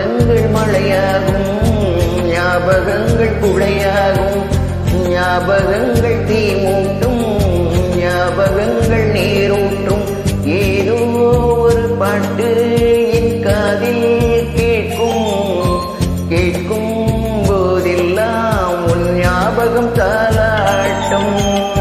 ஞாபகங்கள் மழையாகும் ஞாபகங்கள் குழையாகும் ஞாபகங்கள் தீ மூட்டும் ஞாபகங்கள் நீரூட்டும் ஏதோ ஒரு பாட்டு என் காதில் கேட்கும் கேட்கும் போதெல்லாம் உன் ஞாபகம் தாளாட்டும்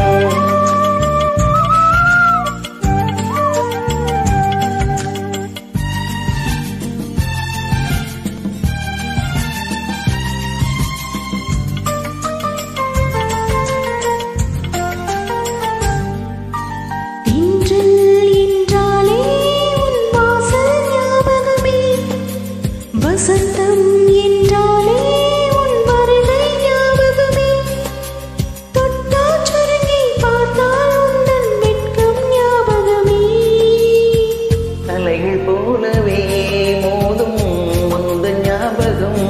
திங்கள் என்றாலே உன் வாசல் ஞாபகமே வசந்தம் என்றாலே உன் வருகை ஞாபகமே தொட்டால் சுருங்கி பார்த்தால் உந்தன் வெட்கம் ஞாபகமே அலைகள் போலவே மோதும் அந்த ஞாபகம்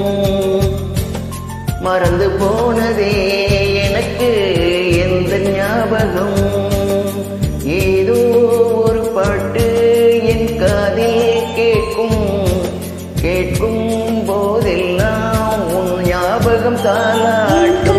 மறந்து போனதே எனக்கு எந்த ஞாபகம் ஏதோ ஒரு பாட்டு என் காதில் கேட்கும் கேட்கும் போதெல்லாம் உன் ஞாபகம் தாளாட்டும்